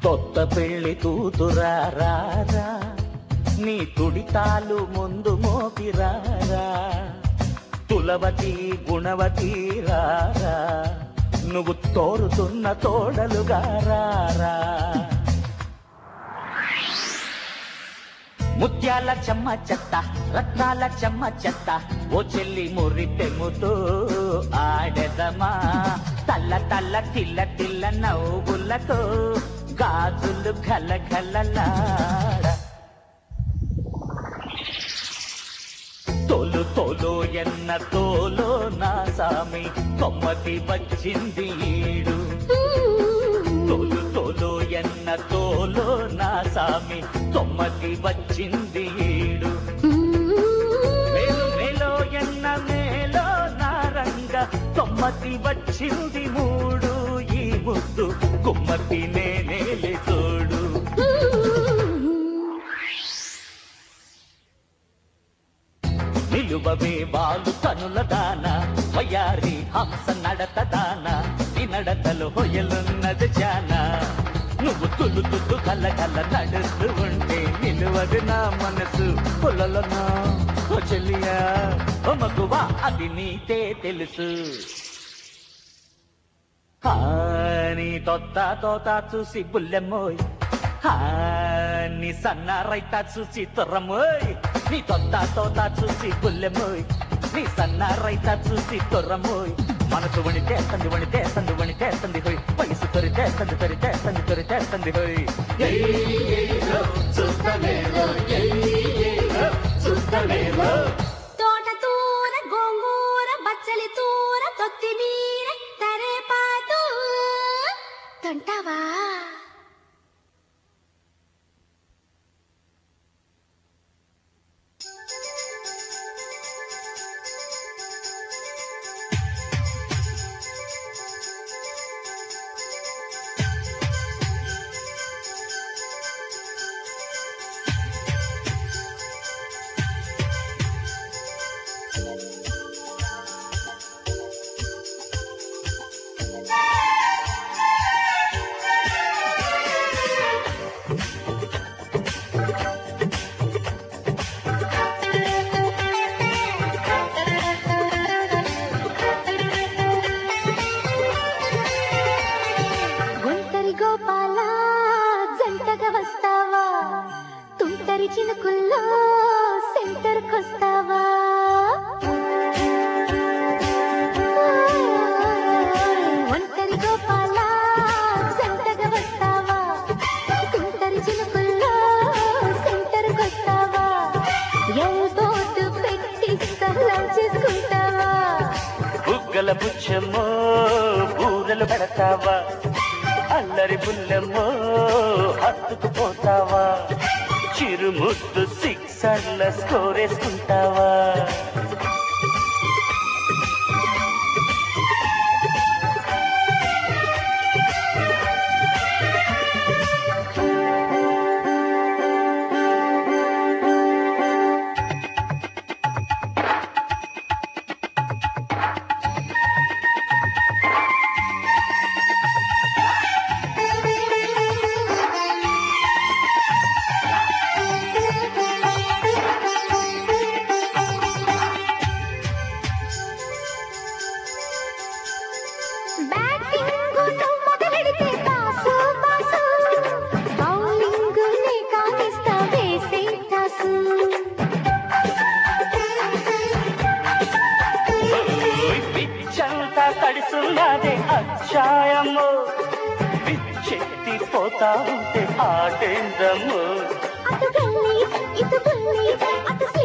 కొత్త పెళ్లి కూతురారా నీ తుడితాలు ముందు మోపిరారా తులవతి గుణవతి రారా నువ్వు తోరుతున్న తోడలుగా రారా ముత్యాల చెమ్మ చెత్త రత్నాల చెమ్మ చెత్త ఓ చెల్లి మురి తెమ్ముతూ ఆడెదమా తల్ల తల్ల తిల్ల తిల్ల నవ్వులతో గాజులు గల గలలాడ తోలు తోలు ఎన్న తోలో నా సామి కొమ్మతి వచ్చింది ఈడు తోలు తోలు ఎన్న తోలో నా సామి తొమ్మతి వచ్చింది ఈడు మేలు మేలో ఎన్న మేలో నా రంగ తొమ్మతి వచ్చింది మూడు ఈ ముద్దు కుమ్మతి నేనేలి తోడు నిలువవే బాలు కనుల దాన వయారి హంస నడత దాన నీ నడతలు హొయలున్నది జాన నువ్వు తులు తులు కల కల నడుస్తూ ఉంటే నిలువదు నా మనసు పొలలోనా ఓ చెల్లియా ఓ మగువా అది నీకే తెలుసు ఆ, నీ తొత్త తోత చూసి బుల్లెమ్మోయ్ ఆ, నీ సన్న రైత చూసి తొర్రమోయ్ నీ తొత్త తోత చూసి బుల్లెమ్మోయ్ నీ సన్న రైత చూసి తొర్రమోయ్ మనసు వణి చేస్తుంది వణి చేస్తుంది వణి చేస్తుంది హోయ్ వయసు తొరి చేస్తుంది తొరి చేస్తుంది తొరి చేస్తుంది హోయ్ తోట తూర గోంగూర బచ్చలి తూర కొత్తిమీర కరేపాకు తింటావా ఒంటరి గోపాల జంటగా వస్తావా తుంటరి చినుకుల్లో సెంటర్కొస్తావా ఒంటరి గోపాల జంటగా వస్తావా తుంటరి చినుకుల్లో సెంటర్కొస్తావా ఎంతోటు పెట్టి స్థలం చేసుకుంటావా బుగ్గల బుచ్చమ్మో బూరలు పెడతావా అల్లరి బుల్లెమ్మో హత్తుకుపోతావా చిరుముద్దు సిక్సర్ల స్కోరేసుకుంటావా బ్యాటింగ్ నువ్వు మొదలెడితే బాసు బాసు బౌలింగ్ నే కానిస్తా వేసే టాసు ఓయ్ పిచ్చంతా తడిసున్నదే అచ్చాయమ్మో పిచ్చెత్తి పోతా ఉంటే ఆటేందమ్మో అటు గల్లి ఇటు గల్లి అటు